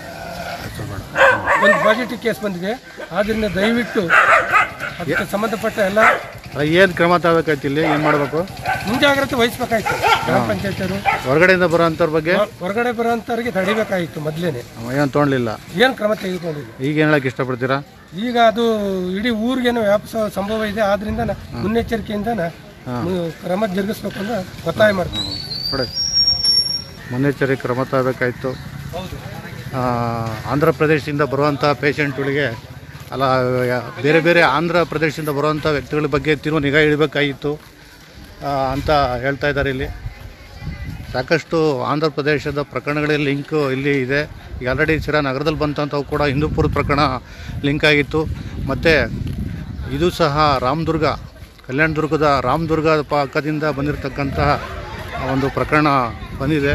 ಒಂದು ಪಾಸಿಟಿವ್ ಕೇಸ್ ಬಂದಿದೆ ಆದ್ದರಿಂದ ದಯವಿಟ್ಟು ಅದಕ್ಕೆ ಸಂಬಂಧಪಟ್ಟ ಎಲ್ಲ ಏನು ಕ್ರಮ ತಗೋಬೇಕಾಯ್ತು ಇಲ್ಲಿ ಏನು ಮಾಡಬೇಕು ಮುಂಜಾಗ್ರತೆ ವಹಿಸ್ಬೇಕಾಯ್ತು ಗ್ರಾಮ ಪಂಚಾಯತಿಯವರು ಹೊರಗಡೆಯಿಂದ ಬರೋಂಥವ್ರ ಬಗ್ಗೆ ಹೊರಗಡೆ ಬರೋಂಥವ್ರಿಗೆ ತಡಿಬೇಕಾಗಿತ್ತು ಮೊದಲೇನೆ ಏನು ತೊಗೊಳ್ಲಿಲ್ಲ ಏನು ಕ್ರಮ ತೆಗೆದುಕೊಂಡಿದೆ ಈಗ ಏನು ಹೇಳೋಕ್ಕೆ ಇಷ್ಟಪಡ್ತೀರಾ ಈಗ ಅದು ಇಡೀ ಊರಿಗೇನೋ ವ್ಯಾಪಿಸೋ ಸಂಭವ ಇದೆ ಆದ್ರಿಂದ ನಾ- ಮುನ್ನೆಚ್ಚರಿಕೆಯಿಂದ ನಾ- ಮು- ಕ್ರಮ ಜರುಗಿಸ್ಬೇಕು ಅಂತ ಒತ್ತಾಯ ಮಾಡ್ತೀನಿ ನೋಡಿ ಮುನ್ನೆಚ್ಚರಿಕೆ ಕ್ರಮ ತಗೋಬೇಕಾಯ್ತು ಆ, ಆಂಧ್ರ ಪ್ರದೇಶದಿಂದ ಬರುವಂಥ ಪೇಷಂಟ್ಗಳಿಗೆ ಅಲ್ಲ ಯಾ- ಬೇರೆ ಬೇರೆ ಆಂಧ್ರ ಪ್ರದೇಶದಿಂದ ಬರುವಂಥ ವ್ಯಕ್ತಿಗಳ ಬಗ್ಗೆ ತಿರುವು ನಿಗಾ ಇಡಬೇಕಾಗಿತ್ತು ಆ, ಅಂತ ಹೇಳ್ತಾ ಇದ್ದಾರೆ ಇಲ್ಲಿ ಸಾಕಷ್ಟು ಆಂಧ್ರ ಪ್ರದೇಶದ ಪ್ರಕರಣಗಳ ಲಿಂಕ್ ಇಲ್ಲಿ ಇದೆ ಈಗ ಆಲ್ರೆಡಿ ಸಿರಾ ನಗರದಲ್ಲಿ ಬಂತಂಥವು ಕೂಡ ಹಿಂದೂಪುರದ ಪ್ರಕರಣ ಲಿಂಕ್ ಆಗಿತ್ತು ಮತ್ತು ಇದು ಸಹ ರಾಮದುರ್ಗ ಕಲ್ಯಾಣದುರ್ಗದ ರಾಮದುರ್ಗ ಪಕ್ಕದಿಂದ ಬಂದಿರತಕ್ಕಂತಹ ಒಂದು ಪ್ರಕರಣ ಬಂದಿದೆ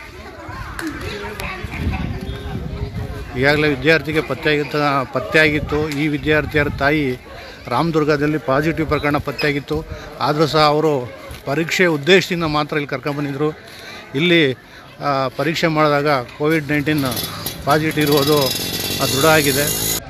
ಈಗಾಗಲೇ ವಿದ್ಯಾರ್ಥಿಗೆ ಪತ್ತೆಯಾಗಿತ್ತ ಪತ್ತೆಯಾಗಿತ್ತು ಈ ವಿದ್ಯಾರ್ಥಿಯರ ತಾಯಿ ರಾಮದುರ್ಗದಲ್ಲಿ ಪಾಸಿಟಿವ್ ಪ್ರಕರಣ ಪತ್ತೆಯಾಗಿತ್ತು ಆದರೂ ಸಹ ಅವರು ಪರೀಕ್ಷೆ ಉದ್ದೇಶದಿಂದ ಮಾತ್ರ ಇಲ್ಲಿ ಕರ್ಕೊಂಬಂದಿದ್ರು ಇಲ್ಲಿ ಆ, ಪರೀಕ್ಷೆ ಮಾಡಿದಾಗ ಕೋವಿಡ್ ನೈನ್ಟೀನ್ ಪಾಸಿಟಿವ್ ಇರುವುದು ಆ, ದೃಢ ಆಗಿದೆ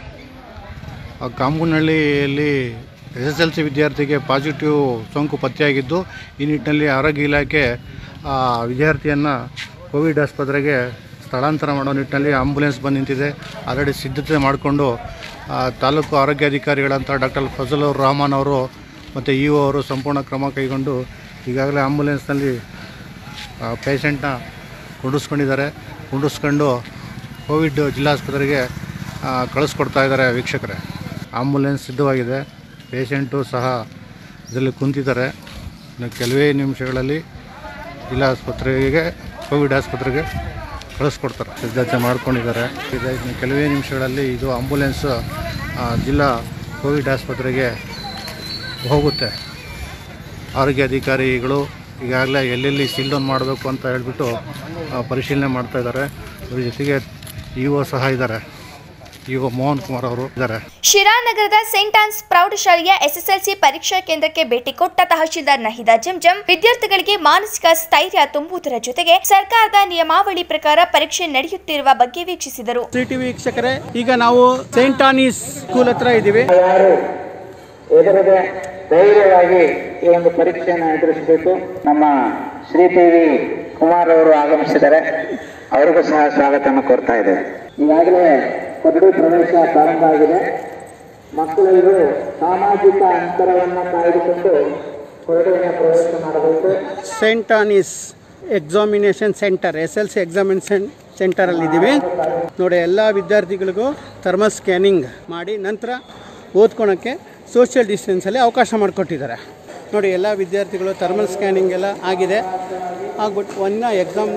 ಆ ಕಾಮಗುನಹಳ್ಳಿಯಲ್ಲಿ ಎಸ್ ಎಸ್ ಎಲ್ ಸಿ ವಿದ್ಯಾರ್ಥಿಗೆ ಪಾಸಿಟಿವ್ ಸೋಂಕು ಪತ್ತೆಯಾಗಿದ್ದು ಈ ನಿಟ್ಟಿನಲ್ಲಿ ಆರೋಗ್ಯ ಇಲಾಖೆ ಆ ವಿದ್ಯಾರ್ಥಿಯನ್ನು ಕೋವಿಡ್ ಆಸ್ಪತ್ರೆಗೆ ಸ್ಥಳಾಂತರ ಮಾಡೋ ನಿಟ್ಟಿನಲ್ಲಿ ಆಂಬುಲೆನ್ಸ್ ಬಂದು ನಿಂತಿದೆ ಆಲ್ರೆಡಿ ಸಿದ್ಧತೆ ಮಾಡಿಕೊಂಡು ಆ, ತಾಲೂಕು ಆರೋಗ್ಯಾಧಿಕಾರಿಗಳಂತ ಡಾಕ್ಟರ್ ಫಜಲುರ್ ರಹಮಾನ್ ಅವರು ಮತ್ತು ಇ ಒ ಅವರು ಸಂಪೂರ್ಣ ಕ್ರಮ ಕೈಗೊಂಡು ಈಗಾಗಲೇ ಆಂಬುಲೆನ್ಸ್ನಲ್ಲಿ ಪೇಷಂಟ್ನ ಕುಂಡಿಸ್ಕೊಂಡಿದ್ದಾರೆ ಕುಂಡಿಸ್ಕೊಂಡು ಕೋವಿಡ್ ಜಿಲ್ಲಾಸ್ಪತ್ರೆಗೆ ಆ, ಕಳಿಸ್ಕೊಡ್ತಾ ಇದ್ದಾರೆ ವೀಕ್ಷಕರೇ ಆಂಬುಲೆನ್ಸ್ ಸಿದ್ಧವಾಗಿದೆ ಪೇಷಂಟು ಸಹ ಇದರಲ್ಲಿ ಕುಂತಿದ್ದಾರೆ ಇನ್ನು ಕೆಲವೇ ನಿಮಿಷಗಳಲ್ಲಿ ಜಿಲ್ಲಾ ಆಸ್ಪತ್ರೆಗೆ ಕೋವಿಡ್ ಆಸ್ಪತ್ರೆಗೆ ಕಳಿಸ್ಕೊಡ್ತಾರೆ ಸಿದ್ಧತೆ ಮಾಡ್ಕೊಂಡಿದ್ದಾರೆ ಇದೆ ಇನ್ನು ಕೆಲವೇ ನಿಮಿಷಗಳಲ್ಲಿ ಇದು ಆಂಬುಲೆನ್ಸ್ ಆ, ಜಿಲ್ಲಾ ಕೋವಿಡ್ ಆಸ್ಪತ್ರೆಗೆ ಹೋಗುತ್ತೆ ಆರೋಗ್ಯ ಅಧಿಕಾರಿಗಳು ಈಗಾಗಲೇ ಎಲ್ಲೆಲ್ಲಿ ಸೀಲ್ ಡೌನ್ ಮಾಡಬೇಕು ಅಂತ ಹೇಳಿಬಿಟ್ಟು ಆ, ಪರಿಶೀಲನೆ ಮಾಡ್ತಾ ಇದ್ದಾರೆ ಇದ್ರ ಜೊತೆಗೆ ಇ ಒ ಸಹ ಇದ್ದಾರೆ ಇ ಒ ಮೋಹನ್ ಕುಮಾರ್ ಅವರು ಇದ್ದಾರೆ ಶಿರಾ ನಗರದ ಸೆಂಟ್ ಆನ್ಸ್ ಪ್ರೌಢಶಾಲೆಯ ಎಸ್ಎಸ್ಎಲ್ಸಿ ಪರೀಕ್ಷಾ ಕೇಂದ್ರಕ್ಕೆ ಭೇಟಿ ಕೊಟ್ಟ ತಹಶೀಲ್ದಾರ್ ನಹಿದಾ ಜಂಜಂ ವಿದ್ಯಾರ್ಥಿಗಳಿಗೆ ಮಾನಸಿಕ ಸ್ಥೈರ್ಯ ತುಂಬುವುದರ ಜೊತೆಗೆ ಸರ್ಕಾರದ ನಿಯಮಾವಳಿ ಪ್ರಕಾರ ಪರೀಕ್ಷೆ ನಡೆಯುತ್ತಿರುವ ಬಗ್ಗೆ ವೀಕ್ಷಿಸಿದರು ಟಿ ವೀಕ್ಷಕರೇ ಈಗ ನಾವು ಸೈಂಟ್ ಆನೀಸ್ ಸ್ಕೂಲ್ ಹತ್ರ ಇದ್ದೀವಿ ಯಾರು ಎದುರದೆ ಧೈರ್ಯವಾಗಿ ಈ ಒಂದು ಪರೀಕ್ಷೆಯನ್ನು ಎದುರಿಸಬೇಕು ನಮ್ಮ ಶ್ರೀ ಟಿ ವಿ ಕುಮಾರ್ ಅವರು ಆಗಮಿಸಿದ್ದಾರೆ ಅವರಿಗೂ ಸಹ ಸ್ವಾಗತವನ್ನು ಕೋರ್ತಾ ಇದ್ದೇವೆ ಈಗಾಗಲೇ ಕೊಠಡಿ ಪ್ರವೇಶ ಪ್ರಾರಂಭ ಆಗಿದೆ ಮಕ್ಕಳು ಸಾಮಾಜಿಕ ಅಂತರವನ್ನು ಕಾಯ್ದುಕೊಂಡು ಕೊಠಡಿಯನ್ನು ಪ್ರವೇಶ ಮಾಡಬೇಕು saint Anne's examination centre S L C examination ಸೆಂಟರಲ್ಲಿ ಇದ್ದೀವಿ ನೋಡಿ ಎಲ್ಲ ವಿದ್ಯಾರ್ಥಿಗಳಿಗೂ ಥರ್ಮಲ್ ಸ್ಕ್ಯಾನಿಂಗ್ ಮಾಡಿ ನಂತರ ಓದ್ಕೊಳಕ್ಕೆ ಸೋಷಿಯಲ್ ಡಿಸ್ಟೆನ್ಸಲ್ಲಿ ಅವಕಾಶ ಮಾಡಿಕೊಟ್ಟಿದ್ದಾರೆ ನೋಡಿ ಎಲ್ಲ ವಿದ್ಯಾರ್ಥಿಗಳು ಥರ್ಮಲ್ ಸ್ಕ್ಯಾನಿಂಗ್ ಎಲ್ಲ ಆಗಿದೆ ಆಗ್ಬಿಟ್ಟು ಒಂದು ಎಕ್ಸಾಮ್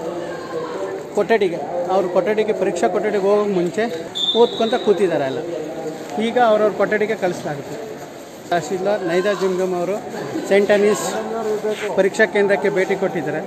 ಕೊಠಡಿಗೆ ಅವ್ರ ಕೊಠಡಿಗೆ ಪರೀಕ್ಷಾ ಕೊಠಡಿಗೆ ಹೋಗೋಕೆ ಮುಂಚೆ ಓದ್ಕೊತ ಕೂತಿದ್ದಾರೆ ಎಲ್ಲ ಈಗ ಅವ್ರವ್ರ ಕೊಠಡಿಗೆ ಕಳಿಸಲಾಗುತ್ತೆ ತಹಶೀಲ್ದಾರ್ ನೈದಾ ಜುಮ್ಗಮ್ ಅವರು ಸೆಂಟ್ ಅನೀಸ್ ಪರೀಕ್ಷಾ ಕೇಂದ್ರಕ್ಕೆ ಭೇಟಿ ಕೊಟ್ಟಿದ್ದಾರೆ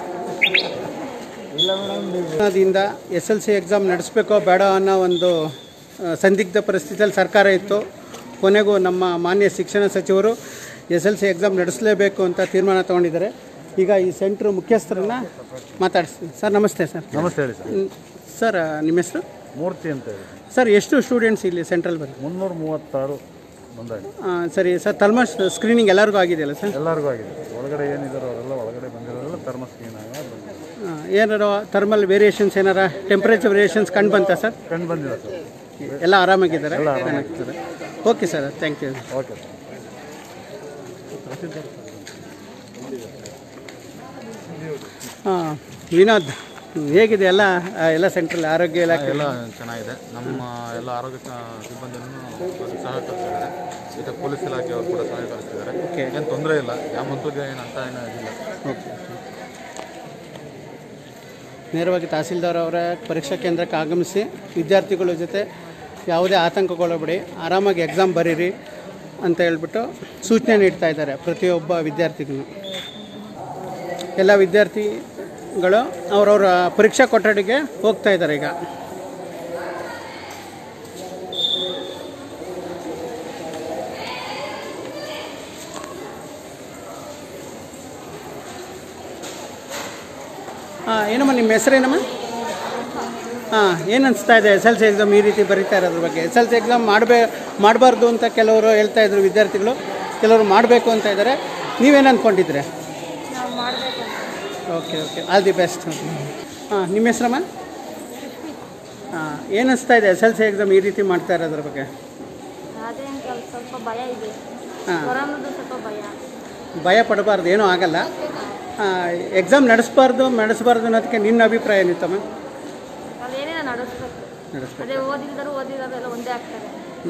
ದಿಂದ ಎಸ್ ಎಲ್ ಸಿ ಎಕ್ಸಾಮ್ ನಡೆಸಬೇಕೋ ಬೇಡ ಅನ್ನೋ ಒಂದು ಆ, ಸಂದಿಗ್ಧ ಪರಿಸ್ಥಿತಿಯಲ್ಲಿ ಸರ್ಕಾರ ಇತ್ತು ಕೊನೆಗೂ ನಮ್ಮ ಮಾನ್ಯ ಶಿಕ್ಷಣ ಸಚಿವರು ಎಸ್ ಎಲ್ ಸಿ ಎಕ್ಸಾಮ್ ನಡೆಸಲೇಬೇಕು ಅಂತ ತೀರ್ಮಾನ ತೊಗೊಂಡಿದ್ದಾರೆ ಈಗ ಈ ಸೆಂಟ್ರ್ ಮುಖ್ಯಸ್ಥರನ್ನ ಮಾತಾಡಿಸ್ತೀನಿ ಸರ್ ನಮಸ್ತೆ ಸರ್ ನಮಸ್ತೆ ಹೇಳಿ ಸರ್ ಹ್ಮ್. ಸರ್ ನಿಮ್ಮ ಹೆಸರು ಮೂರ್ತಿ ಅಂತ ಹೇಳಿ ಸರ್ ಎಷ್ಟು ಸ್ಟೂಡೆಂಟ್ಸ್ ಇಲ್ಲಿ ಸೆಂಟ್ರಲ್ ಬರೀ ಮುನ್ನೂರ ಮೂವತ್ತಾರು ಬಂದಾಗ ಸರಿ ಸರ್ ಥರ್ಮಲ್ ಸ್ಕ್ರೀನಿಂಗ್ ಎಲ್ಲರಿಗೂ ಆಗಿದೆಯಲ್ಲ ಸರ್ ಎಲ್ಲರಿಗೂ ಆಗಿದೆ ಒಳಗಡೆ ಏನಿದಾರೋ ಅವರೆಲ್ಲ ಒಳಗಡೆ ಬಂದಿರೋರೆಲ್ಲ ಥರ್ಮಸ್ಕೀನ್ ಆಗ ಬಂದಿದೆ ಏನಾರು ಥರ್ಮಲ್ ವೇರಿಯೇಷನ್ಸ್ ಏನಾರ ಟೆಂಪ್ರೇಚರ್ ವೇರಿಯೇಷನ್ಸ್ ಕಂಡು ಬಂತಾ ಸರ್ ಕಂಡು ಬಂದಿಲ್ಲ ಸರ್ ಎಲ್ಲ ಆರಾಮಾಗಿದ್ದಾರೆ ಚೆನ್ನಾಗಿದ್ದಾರೆ okay sir thank you okay sir ಹಾಂ ವಿನೋದ್ ಹೇಗಿದೆ ಎಲ್ಲ ಆ, ಎಲ್ಲ ಸೆಂಟ್ರಲ್ ಆರೋಗ್ಯ ಇಲಾಖೆ ಎಲ್ಲ ಚೆನ್ನಾಗಿದೆ ನಮ್ಮ ಎಲ್ಲ ಆರೋಗ್ಯ ಸ- ಸಿಬ್ಬಂದಿಯನ್ನು ಸಹಕರಿಸಿದ್ದಾರೆ ಮತ್ತು ಪೊಲೀಸ್ ಇಲಾಖೆಯವರು ಕೂಡ ಸಹಕರಿಸಿದ್ದಾರೆ ಏನು ತೊಂದರೆ ಇಲ್ಲ ಯಾವ ಮಕ್ಕಳಿಗೆ ಏನು ಅಂತ ಏನೂ ಇದಿಲ್ಲ ಓಕೆ ನೇರವಾಗಿ ತಹಸೀಲ್ದಾರ್ ಅವರ ಪರೀಕ್ಷಾ ಕೇಂದ್ರಕ್ಕೆ ಆಗಮಿಸಿ ವಿದ್ಯಾರ್ಥಿಗಳ ಜೊತೆ ಯಾವುದೇ ಆತಂಕಗೊಳ್ಳಬೇಡಿ ಆರಾಮಾಗಿ ಎಕ್ಸಾಮ್ ಬರೀರಿ ಅಂತ ಹೇಳ್ಬಿಟ್ಟು ಸೂಚನೆ ನೀಡ್ತಾ ಇದ್ದಾರೆ ಪ್ರತಿಯೊಬ್ಬ ವಿದ್ಯಾರ್ಥಿಗೂ ಎಲ್ಲ ವಿದ್ಯಾರ್ಥಿಗಳು ಅವರವರ ಪರೀಕ್ಷಾ ಕೊಠಡಿಗೆ ಹೋಗ್ತಾ ಇದ್ದಾರೆ ಈಗ ಹಾಂ ಏನಮ್ಮ ನಿಮ್ಮ ಹೆಸರೇನಮ್ಮ ಹಾಂ ಏನು ಅನಿಸ್ತಾ ಇದೆ ಎಸ್ ಎಲ್ ಸಿ ಎಕ್ಸಾಮ್ ಈ ರೀತಿ ಬರೀತಾ ಇರೋದ್ರ ಬಗ್ಗೆ ಎಸ್ ಎಲ್ ಸಿ ಎಕ್ಸಾಮ್ ಮಾಡಬೇ ಮಾಡಬಾರ್ದು ಅಂತ ಕೆಲವರು ಹೇಳ್ತಾ ಇದ್ರು ವಿದ್ಯಾರ್ಥಿಗಳು ಕೆಲವರು ಮಾಡಬೇಕು ಅಂತ ಇದ್ದಾರೆ ನೀವೇನು ಅಂದ್ಕೊಂಡಿದ್ರೆ okay okay all the best ಹಾಂ ನಿಮ್ಮ ಹೆಸರಮ್ಮ ಹಾಂ ಏನು ಅನಿಸ್ತಾ ಇದೆ ಎಸ್ ಎಲ್ ಸಿ ಎಕ್ಸಾಮ್ ಈ ರೀತಿ ಮಾಡ್ತಾ ಇರೋದ್ರ ಬಗ್ಗೆ ಅದೇ ಅಂಕಲ್ ಸ್ವಲ್ಪ ಭಯ ಇದೆ ಹಾಂ ಕೊರೋನಾದು ಸ್ವಲ್ಪ ಭಯ ಭಯ ಪಡಬಾರ್ದು ಏನೂ ಆಗಲ್ಲ ಎಕ್ಸಾಮ್ ನಡೆಸಬಾರ್ದು ನಡೆಸಬಾರ್ದು ಅನ್ನೋದಕ್ಕೆ ನಿನ್ನ ಅಭಿಪ್ರಾಯ ಏನಿತ್ತಮ್ಮ ಅಲ್ಲಿ ಏನೇನೋ ನಡೆಸ್ಬೇಕು ನಡೆಸ್ಬೇಕು ಅದೇ ಓದಿಲ್ದರು ಓದಿರೋದು ಎಲ್ಲ ಒಂದೇ ಆಗ್ತದೆ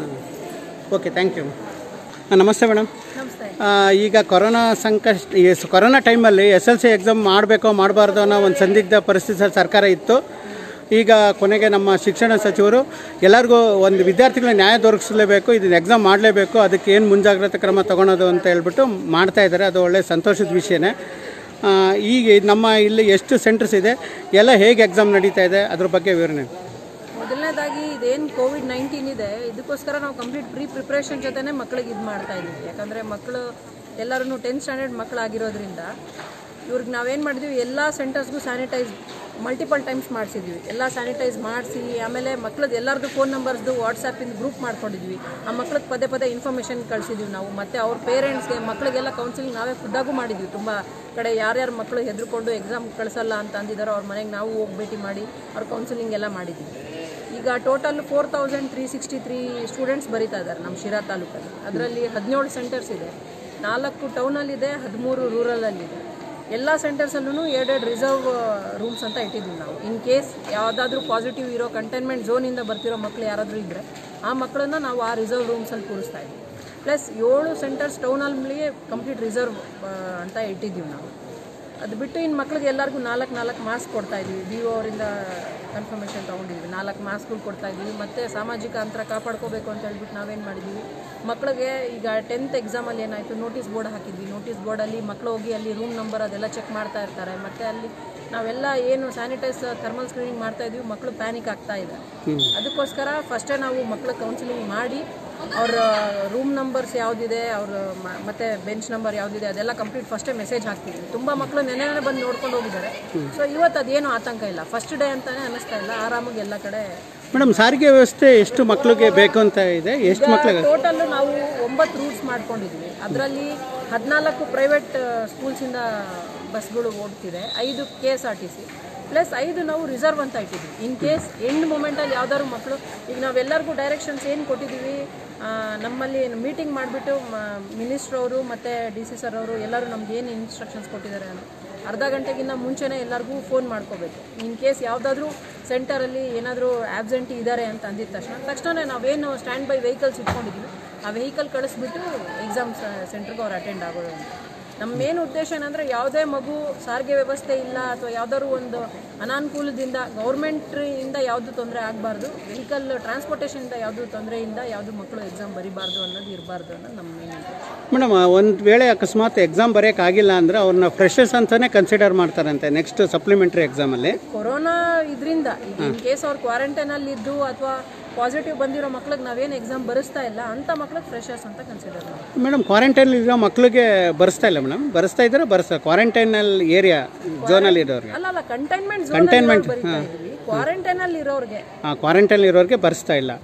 ಓಕೆ ಥ್ಯಾಂಕ್ ಯು ನಮಸ್ತೆ ಮೇಡಮ್ ನಮಸ್ತೆ ಈಗ ಕೊರೋನಾ ಸಂಕಷ್ಟ ಈ ಸ- ಕೊರೋನಾ ಟೈಮಲ್ಲಿ ಎಸ್ ಎಲ್ ಸಿ ಎಕ್ಸಾಮ್ ಮಾಡಬೇಕೋ ಮಾಡಬಾರ್ದು ಅನ್ನೋ ಒಂದು ಸಂದಿಗ್ಧ ಪರಿಸ್ಥಿತಿಯಲ್ಲಿ ಸರ್ಕಾರ ಇತ್ತು ಈಗ ಕೊನೆಗೆ ನಮ್ಮ ಶಿಕ್ಷಣ ಸಚಿವರು ಎಲ್ಲರಿಗೂ ಒಂದು ವಿದ್ಯಾರ್ಥಿಗಳ ನ್ಯಾಯ ದೊರಕಿಸಲೇಬೇಕು ಇದನ್ನ ಎಕ್ಸಾಮ್ ಮಾಡಲೇಬೇಕು ಅದಕ್ಕೆ ಏನು ಮುಂಜಾಗ್ರತಾ ಕ್ರಮ ತಗೊಳೋದು ಅಂತ ಹೇಳ್ಬಿಟ್ಟು ಮಾಡ್ತಾ ಇದ್ದಾರೆ ಅದು ಒಳ್ಳೆಯ ಸಂತೋಷದ ವಿಷಯನೇ ಆ, ಈಗ ನಮ್ಮ ಇಲ್ಲಿ ಎಷ್ಟು ಸೆಂಟರ್ಸ್ ಇದೆ ಎಲ್ಲ ಹೇಗೆ ಎಕ್ಸಾಮ್ ನಡೀತಾ ಇದೆ ಅದ್ರ ಬಗ್ಗೆ ವಿವರಣೆ ಮೊದಲನೇದಾಗಿ ಇದೇನು ಕೋವಿಡ್ ನೈನ್ಟೀನ್ ಇದೆ ಇದಕ್ಕೋಸ್ಕರ ನಾವು ಕಂಪ್ಲೀಟ್ ಪ್ರೀ ಪ್ರಿಪ್ರೇಷನ್ ಜೊತೆನೇ ಮಕ್ಕಳಿಗೆ ಇದು ಮಾಡ್ತಾ ಇದ್ದೀವಿ ಯಾಕಂದರೆ ಮಕ್ಕಳು ಎಲ್ಲರೂ ಟೆಂತ್ ಸ್ಟ್ಯಾಂಡರ್ಡ್ ಮಕ್ಕಳಾಗಿರೋದ್ರಿಂದ ಇವ್ರಿಗೆ ನಾವೇನು ಮಾಡಿದ್ವಿ ಎಲ್ಲ ಸೆಂಟರ್ಸ್ಗೂ ಸ್ಯಾನಿಟೈಸ್ ಮಲ್ಟಿಪಲ್ ಟೈಮ್ಸ್ ಮಾಡಿಸಿದ್ವಿ ಎಲ್ಲ ಸ್ಯಾನಿಟೈಸ್ ಮಾಡಿಸಿ ಆಮೇಲೆ ಮಕ್ಳದ್ದು ಎಲ್ಲರದ್ದು ಫೋನ್ ನಂಬರ್ಸ್ದು ವಾಟ್ಸಪ್ಪಿಂದ ಗ್ರೂಪ್ ಮಾಡ್ಕೊಂಡಿದ್ವಿ ಆ ಮಕ್ಳಿಗೆ ಪದೇ ಪದೇ ಇನ್ಫಾರ್ಮೇಷನ್ ಕಳಿಸಿದ್ವಿ ನಾವು ಮತ್ತು ಅವ್ರ ಪೇರೆಂಟ್ಸ್ಗೆ ಮಕ್ಕಳಿಗೆಲ್ಲ ಕೌನ್ಸಿಲಿಂಗ್ ನಾವೇ ಖುದ್ದಾಗೂ ಮಾಡಿದ್ವಿ ತುಂಬ ಕಡೆ ಯಾರ್ಯಾರು ಮಕ್ಕಳು ಹೆದರ್ಕೊಂಡು ಎಕ್ಸಾಮ್ ಕಳಿಸಲ್ಲ ಅಂತ ಅಂದಿದ್ದಾರೋ ಅವ್ರ ಮನೆಗೆ ನಾವು ಹೋಗಿ ಭೇಟಿ ಮಾಡಿ ಅವ್ರ ಕೌನ್ಸಿಲಿಂಗ್ ಎಲ್ಲ ಮಾಡಿದ್ವಿ ಈಗ total four thousand three sixty three students ಬರೀತಾ ಇದ್ದಾರೆ ನಮ್ಮ ಶಿರಾ ತಾಲೂಕಲ್ಲಿ ಅದರಲ್ಲಿ ಹದಿನೇಳು ಸೆಂಟರ್ಸ್ ಇದೆ ನಾಲ್ಕು ಟೌನಲ್ಲಿದೆ ಹದಿಮೂರು ರೂರಲಲ್ಲಿದೆ ಎಲ್ಲ ಸೆಂಟರ್ಸಲ್ಲೂ ಎರಡೆರಡು ರಿಸರ್ವ್ ರೂಮ್ಸ್ ಅಂತ ಇಟ್ಟಿದ್ದೀವಿ ನಾವು ಇನ್ ಕೇಸ್ ಯಾವುದಾದ್ರೂ ಪಾಸಿಟಿವ್ ಇರೋ ಕಂಟೈನ್ಮೆಂಟ್ ಝೋನಿಂದ ಬರ್ತಿರೋ ಮಕ್ಕಳು ಯಾರಾದರೂ ಇದ್ದರೆ ಆ ಮಕ್ಕಳನ್ನ ನಾವು ಆ ರಿಸರ್ವ್ ರೂಮ್ಸಲ್ಲಿ ಕೂರಿಸ್ತಾ ಇದ್ದೀವಿ ಪ್ಲಸ್ ಏಳು ಸೆಂಟರ್ಸ್ ಟೌನಲ್ಲಿ ಕಂಪ್ಲೀಟ್ ರಿಸರ್ವ್ ಅಂತ ಇಟ್ಟಿದ್ದೀವಿ ನಾವು ಅದು ಬಿಟ್ಟು ಇನ್ನು ಮಕ್ಳಿಗೆ ಎಲ್ಲರಿಗೂ ನಾಲ್ಕು ನಾಲ್ಕು ಮಾಸ್ಕ್ ಕೊಡ್ತಾ ಇದ್ದೀವಿ ಬಿ ಒ ಅವರಿಂದ ಕನ್ಫರ್ಮೇಷನ್ ತೊಗೊಂಡಿದ್ವಿ ನಾಲ್ಕು ಮಾಸ್ಕ್ಗಳು ಕೊಡ್ತಾ ಇದ್ದೀವಿ ಮತ್ತು ಸಾಮಾಜಿಕ ಅಂತರ ಕಾಪಾಡ್ಕೋಬೇಕು ಅಂತ ಹೇಳ್ಬಿಟ್ಟು ನಾವೇನು ಮಾಡಿದ್ದೀವಿ ಮಕ್ಕಳಿಗೆ ಈಗ ಟೆಂತ್ ಎಕ್ಸಾಮಲ್ಲಿ ಏನಾಯಿತು ನೋಟಿಸ್ ಬೋರ್ಡ್ ಹಾಕಿದ್ವಿ ನೋಟಿಸ್ ಬೋರ್ಡಲ್ಲಿ ಮಕ್ಕಳು ಹೋಗಿ ಅಲ್ಲಿ ರೂಮ್ ನಂಬರ್ ಅದೆಲ್ಲ ಚೆಕ್ ಮಾಡ್ತಾ ಇರ್ತಾರೆ ಮತ್ತು ಅಲ್ಲಿ ನಾವೆಲ್ಲ ಏನು ಸ್ಯಾನಿಟೈಸ್ ಥರ್ಮಲ್ ಸ್ಕ್ರೀನಿಂಗ್ ಮಾಡ್ತಾ ಇದೀವಿ ಮಕ್ಕಳು ಪ್ಯಾನಿಕ್ ಆಗ್ತಾ ಇದೆ ಅದಕ್ಕೋಸ್ಕರ ಫಸ್ಟೇ ನಾವು ಮಕ್ಕಳ ಕೌನ್ಸಿಲಿಂಗ್ ಮಾಡಿ ಅವ್ರ ರೂಮ್ ನಂಬರ್ಸ್ ಯಾವುದಿದೆ ಅವ್ರ ಮ- ಮತ್ತೆ ಬೆಂಚ್ ನಂಬರ್ ಯಾವುದಿದೆ ಅದೆಲ್ಲ ಕಂಪ್ಲೀಟ್ ಫಸ್ಟೇ ಮೆಸೇಜ್ ಹಾಕ್ತೀವಿ ತುಂಬ ಮಕ್ಕಳು ನೆನೆ ಬಂದು ನೋಡ್ಕೊಂಡು ಹೋಗಿದ್ದಾರೆ ಸೊ ಇವತ್ತು ಅದೇನು ಆತಂಕ ಇಲ್ಲ ಫಸ್ಟ್ ಡೇ ಅಂತಾನೆ ಅನ್ನಿಸ್ತಾ ಇಲ್ಲ ಆರಾಮಾಗಿ ಎಲ್ಲ ಕಡೆ ಮೇಡಮ್ ಸಾರಿಗೆ ವ್ಯವಸ್ಥೆ ಎಷ್ಟು ಮಕ್ಕಳಿಗೆ ಬೇಕು ಅಂತ ಇದೆ ಎಷ್ಟು ಮಕ್ಕಳಿಗೆ ಟೋಟಲ್ ನಾವು ಒಂಬತ್ತು ರೂಟ್ಸ್ ಮಾಡ್ಕೊಂಡಿದ್ವಿ ಅದರಲ್ಲಿ ಹದಿನಾಲ್ಕು ಪ್ರೈವೇಟ್ ಸ್ಕೂಲ್ಸಿಂದ ಬಸ್ಗಳು ಓಡ್ತಿದೆ ಐದು K S R T C plus ಐದು ನಾವು ರಿಸರ್ವ್ ಅಂತ ಇಟ್ಟಿದ್ವಿ ಇನ್ ಕೇಸ್ ಎಂಡ್ ಮೂಮೆಂಟಲ್ಲಿ ಯಾವ್ದಾದ್ರು ಮಕ್ಕಳು ಈಗ ನಾವೆಲ್ಲರಿಗೂ ಡೈರೆಕ್ಷನ್ಸ್ ಏನು ಕೊಟ್ಟಿದ್ದೀವಿ ಆ, ನಮ್ಮಲ್ಲಿ ಮೀಟಿಂಗ್ ಮಾಡಿಬಿಟ್ಟು ಮಿನಿಸ್ಟ್ರ್ ಅವರು ಮತ್ತು ಡಿ ಸಿ ಸರ್ ಅವರು ಎಲ್ಲರೂ ನಮ್ಗೆ ಏನು ಇನ್ಸ್ಟ್ರಕ್ಷನ್ಸ್ ಕೊಟ್ಟಿದ್ದಾರೆ ಅಂತ ಅರ್ಧ ಗಂಟೆಗಿಂತ ಮುಂಚೆನೇ ಎಲ್ಲರಿಗೂ ಫೋನ್ ಮಾಡ್ಕೋಬೇಕು ಇನ್ ಕೇಸ್ ಯಾವುದಾದ್ರೂ ಸೆಂಟರಲ್ಲಿ ಏನಾದರೂ ಆಬ್ಸೆಂಟಿ ಇದ್ದಾರೆ ಅಂತ ಅಂದಿದ ತಕ್ಷಣ ತಕ್ಷಣ ನಾವೇನು ಸ್ಟ್ಯಾಂಡ್ ಬೈ ವೆಹಿಕಲ್ಸ್ ಇಟ್ಕೊಂಡಿದ್ವಿ ಆ ವೆಹಿಕಲ್ ಕಳಿಸ್ಬಿಟ್ಟು ಎಕ್ಸಾಮ್ ಸೆಂಟ್ರಿಗೆ ಅವ್ರು ಅಟೆಂಡ್ ಆಗೋದು ಅಂತ ನಮ್ಮ ಮೇನ್ ಉದ್ದೇಶ ಏನಂದರೆ ಯಾವುದೇ ಮಗು ಸಾರಿಗೆ ವ್ಯವಸ್ಥೆ ಇಲ್ಲ ಅಥವಾ ಯಾವ್ದಾದ್ರು ಒಂದು ಅನಾನುಕೂಲದಿಂದ ಗೌರ್ಮೆಂಟಿಂದ ಯಾವುದು ತೊಂದರೆ ಆಗಬಾರ್ದು ವೆಹಿಕಲ್ ಟ್ರಾನ್ಸ್ಪೋರ್ಟೇಷನಿಂದ ಯಾವುದು ತೊಂದರೆಯಿಂದ ಯಾವುದು ಮಕ್ಕಳು ಎಕ್ಸಾಮ್ ಬರಿಬಾರ್ದು ಅನ್ನೋದು ಇರಬಾರ್ದು ಅನ್ನೋದು ನಮ್ಮ ಮೇನ್ ಉದ್ದೇಶ ಮೇಡಮ್ ಒಂದು ವೇಳೆ ಅಕಸ್ಮಾತ್ ಎಕ್ಸಾಮ್ ಬರೆಯೋಕ್ಕಾಗಿಲ್ಲ ಅಂದರೆ ಅವ್ರನ್ನ ಫ್ರೆಶರ್ಸ್ ಅಂತಲೇ ಕನ್ಸಿಡರ್ ಮಾಡ್ತಾರಂತೆ ನೆಕ್ಸ್ಟ್ ಸಪ್ಲಿಮೆಂಟ್ರಿ ಎಕ್ಸಾಮಲ್ಲಿ ಕೊರೋನಾ ಇದರಿಂದ ಈಗ ಇನ್ ಕೇಸ್ ಅವ್ರು ಕ್ವಾರಂಟೈನಲ್ಲಿ ಇದ್ದು ಅಥವಾ ಪಾಸಿಟಿವ್ ಬಂದಿರೋ ಮಕ್ಳಿಗೆ ನಾವೇನು ಎಕ್ಸಾಮ್ ಬರೆಸ್ತಾ ಇಲ್ಲ ಅಂತ ಮಕ್ಳಿಗೆ ಫ್ರೆಶರ್ಸ್ ಅಂತ ಕನ್ಸಿಡರ್ ಮಾಡಿ ಮೇಡಮ್ ಕ್ವಾರಂಟೈನಲ್ಲಿ ಇರೋ ಮಕ್ಕಳಿಗೆ ಬರೆಸ್ತಾ ಇಲ್ಲ ಮೇಡಮ್ ಬರೆಸ್ತಾ ಇದ್ದಾರೆ ಬರೆಸ್ತಾ ಕ್ವಾರಂಟೈನಲ್ಲಿ ಏರಿಯಾ ಝೋನಲ್ಲಿ ಇರೋರಿಗೆ ಅಲ್ಲ ಅಲ್ಲ ಕಂಟೈನ್ಮೆಂಟ್ Containment, ಬರೀತಾ ಇದೀವಿ ಕ್ವಾರಂಟೈನಲ್ಲಿ ಇರೋರಿಗೆ ಹಾಂ ಕ್ವಾರಂಟೈನಲ್ಲಿ ಇರೋರಿಗೆ ಬರೆಸ್ತಾ ಇಲ್ಲ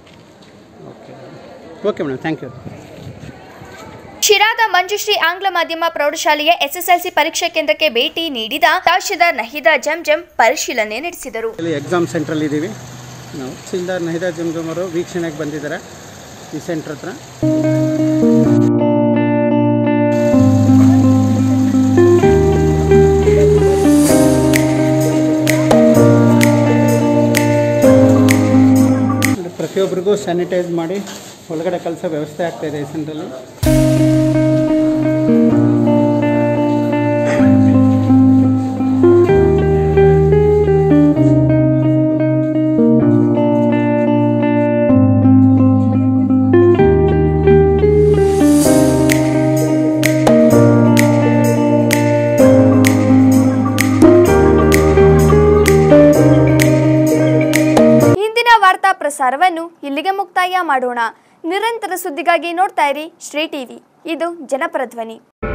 okay okay madam thank you ಶಿರಾದ ಮಂಜುಶ್ರೀ ಆಂಗ್ಲ ಮಾಧ್ಯಮ ಪ್ರೌಢಶಾಲೆಯ ಎಸ್ಎಸ್ಎಲ್ಸಿ ಪರೀಕ್ಷಾ ಕೇಂದ್ರಕ್ಕೆ ಭೇಟಿ ನೀಡಿದ ತಹಶೀಲ್ದಾರ್ ನಹಿದಾ ಜಂಜಂ ಪರಿಶೀಲನೆ ನಡೆಸಿದರು ಇಲ್ಲಿ ಎಕ್ಸಾಮ್ ಸೆಂಟ್ರಲ್ಲಿ ಇದ್ದೀವಿ ನಾವು ತಹಸೀಲ್ದಾರ್ ನಹಿದಾ ಜುಮ್ಜುಮ್ ಅವರು ವೀಕ್ಷಣೆಗೆ ಬಂದಿದ್ದಾರೆ ಈ ಸೆಂಟ್ರ್ ಹತ್ರ ಪ್ರತಿಯೊಬ್ಬರಿಗೂ ಸ್ಯಾನಿಟೈಸ್ ಮಾಡಿ ಒಳಗಡೆ ಕಳಿಸೋ ವ್ಯವಸ್ಥೆ ಆಗ್ತಾಯಿದೆ ಈ ಸೆಂಟ್ರಲ್ಲಿ ಇಂದಿನ ವಾರ್ತಾ ಪ್ರಸಾರವನ್ನು ಇಲ್ಲಿಗೆ ಮುಕ್ತಾಯ ಮಾಡೋಣ ನಿರಂತರ ಸುದ್ದಿಗಾಗಿ ನೋಡ್ತಾ ಇರಿ ಶ್ರೀ ಟಿವಿ ಇದು ಜನಪರ ಧ್ವನಿ